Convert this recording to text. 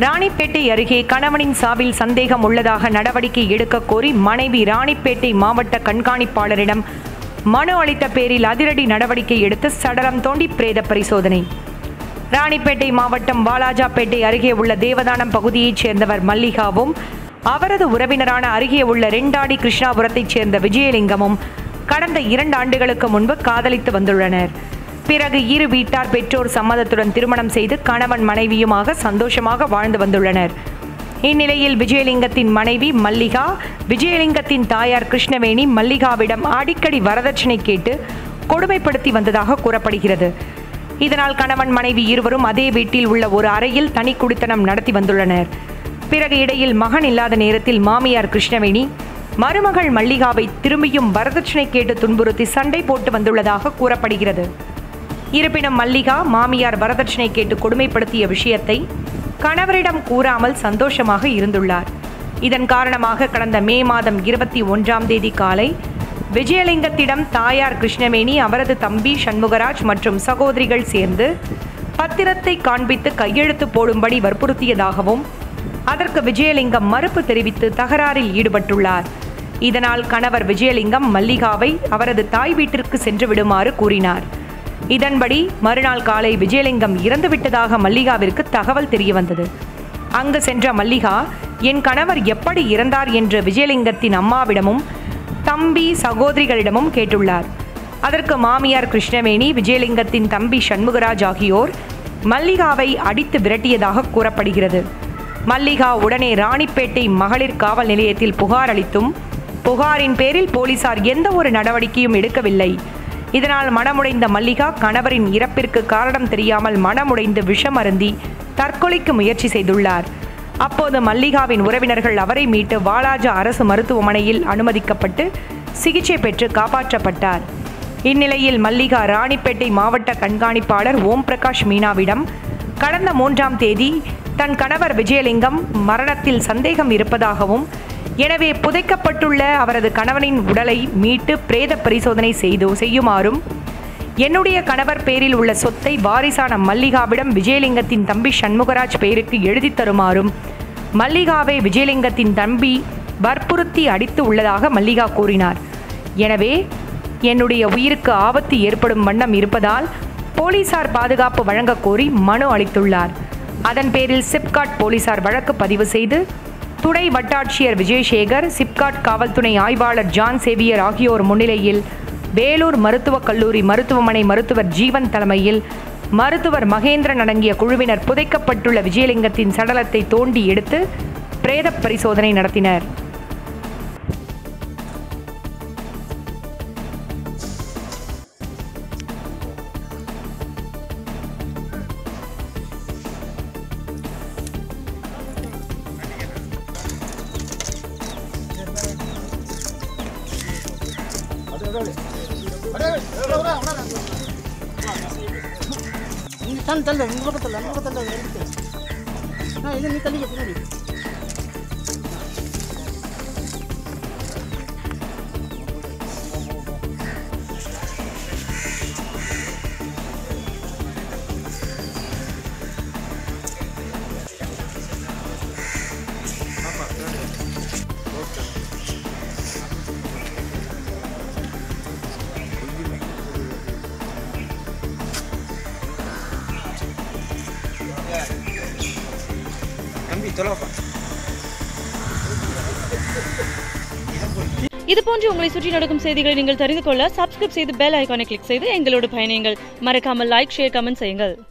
ராணிப்பேட்டை அருகே கணவனின் சாவில் சந்தேகம் உள்ளதாக நடவடிக்கை எடுக்க கோரி மனைவி ராணிப்பேட்டை மாவட்ட கண்காணிப்பாளரிடம் மனு அளித்த பேரில் அதிரடி நடவடிக்கை எடுத்து சடலம் தோண்டி பிரேத பரிசோதனை ராணிப்பேட்டை மாவட்டம் வாலாஜாப்பேட்டை அருகே உள்ள தேவதானம் பகுதியைச் சேர்ந்தவர் மல்லிகாவும் அவரது உறவினரான அருகே உள்ள ரெண்டாடி கிருஷ்ணாபுரத்தைச் சேர்ந்த விஜயலிங்கமும் கடந்த இரண்டு ஆண்டுகளுக்கு முன்பு காதலித்து வந்துள்ளனர் பிறகு இரு வீட்டார் பெற்றோர் சம்மதத்துடன் திருமணம் செய்து கணவன் மனைவியுமாக சந்தோஷமாக வாழ்ந்து வந்துள்ளனர் இந்நிலையில் விஜயலிங்கத்தின் மனைவி மல்லிகா விஜயலிங்கத்தின் தாயார் கிருஷ்ணவேணி மல்லிகாவிடம் அடிக்கடி வரதட்சணை கேட்டு கொடுமைப்படுத்தி வந்ததாக கூறப்படுகிறது இதனால் கணவன் மனைவி இருவரும் அதே வீட்டில் உள்ள ஒரு அறையில் தனி குடித்தனம் நடத்தி வந்துள்ளனர் பிறகு இடையில் மகன் இல்லாத நேரத்தில் மாமியார் கிருஷ்ணவேணி மருமகள் மல்லிகாவை திரும்பியும் வரதட்சணை கேட்டு துன்புறுத்தி சண்டை போட்டு வந்துள்ளதாக கூறப்படுகிறது இருப்பினும் மல்லிகா மாமியார் வரதட்சணை கேட்டு கொடுமைப்படுத்திய விஷயத்தை கணவரிடம் கூறாமல் சந்தோஷமாக இருந்துள்ளார் இதன் காரணமாக கடந்த மே மாதம் இருபத்தி ஒன்றாம் தேதி காலை விஜயலிங்கத்திடம் தாயார் கிருஷ்ணவேணி அவரது தம்பி சண்முகராஜ் மற்றும் சகோதரிகள் சேர்ந்து பத்திரத்தை காண்பித்து கையெழுத்து போடும்படி வற்புறுத்தியதாகவும் அதற்கு விஜயலிங்கம் மறுப்பு தெரிவித்து தகராறில் ஈடுபட்டுள்ளார் இதனால் கணவர் விஜயலிங்கம் மல்லிகாவை அவரது தாய் வீட்டிற்கு சென்று விடுமாறு கூறினார் இதன்படி மறுநாள் காலை விஜயலிங்கம் இறந்துவிட்டதாக மல்லிகாவிற்கு தகவல் தெரியவந்தது அங்கு சென்ற மல்லிகா என் கணவர் எப்படி இறந்தார் என்று விஜயலிங்கத்தின் அம்மாவிடமும் தம்பி சகோதரிகளிடமும் கேட்டுள்ளார் அதற்கு மாமியார் கிருஷ்ணவேணி விஜயலிங்கத்தின் தம்பி சண்முகராஜ் ஆகியோர் மல்லிகாவை அடித்து விரட்டியதாக கூறப்படுகிறது மல்லிகா உடனே ராணிப்பேட்டை மகளிர் காவல் நிலையத்தில் புகார் அளித்தும் புகாரின் பேரில் போலீசார் எந்த ஒரு நடவடிக்கையும் எடுக்கவில்லை இதனால் மனமுடைந்த மல்லிகா கணவரின் இறப்பிற்கு காரணம் தெரியாமல் மனமுடைந்து விஷம் அருந்தி தற்கொலைக்கு முயற்சி செய்துள்ளார் அப்போது மல்லிகாவின் உறவினர்கள் அவரை மீட்டு வாலாஜா அரசு மருத்துவமனையில் அனுமதிக்கப்பட்டு சிகிச்சை பெற்று காப்பாற்றப்பட்டார் இந்நிலையில் மல்லிகா ராணிப்பேட்டை மாவட்ட கண்காணிப்பாளர் ஓம் பிரகாஷ் மீனாவிடம் கடந்த மூன்றாம் தேதி தன் கணவர் விஜயலிங்கம் மரணத்தில் சந்தேகம் இருப்பதாகவும் எனவே புதைக்கப்பட்டுள்ள அவரது கணவனின் உடலை மீட்டு பிரேத பரிசோதனை செய்து செய்யுமாறும் என்னுடைய கணவர் பேரில் உள்ள சொத்தை வாரிசான மல்லிகாவிடம் விஜயலிங்கத்தின் தம்பி சண்முகராஜ் பெயருக்கு எழுதித் தருமாறும் மல்லிகாவை விஜயலிங்கத்தின் தம்பி வற்புறுத்தி அடித்து உள்ளதாக மல்லிகா கூறினார் எனவே என்னுடைய உயிருக்கு ஆபத்து ஏற்படும் வண்ணம் இருப்பதால் போலீசார் பாதுகாப்பு வழங்கக் கோரி மனு அளித்துள்ளார் அதன் பேரில் சிப்காட் போலீசார் வழக்கு பதிவு செய்து துணை வட்டாட்சியர் விஜயசேகர் சிப்காட் காவல்துறை ஆய்வாளர் ஜான் சேவியர் ஆகியோர் முன்னிலையில் வேலூர் மருத்துவக் கல்லூரி மருத்துவமனை மருத்துவர் ஜீவன் தலைமையில் மருத்துவர் மகேந்திரன் அடங்கிய குழுவினர் புதைக்கப்பட்டுள்ள விஜயலிங்கத்தின் சடலத்தை தோண்டி எடுத்து பிரேத பரிசோதனை நடத்தினர் நீ தள்ளு தள்ளு இந்த பக்கம் தள்ளு அந்த பக்கம் தள்ளு எடுத்து ஆ இது நீ தள்ளிக்க பின்னாடி இது போன்று உங்களை சுற்றி நடக்கும் செய்திகளை நீங்கள் தெரிந்து கொள்ள சப்ஸ்கிரைப் செய்து பெல் ஐகானை கிளிக் செய்து எங்களோடு பயணியுங்கள் மறக்காமல் லைக் ஷேர் கமெண்ட் செய்யுங்கள்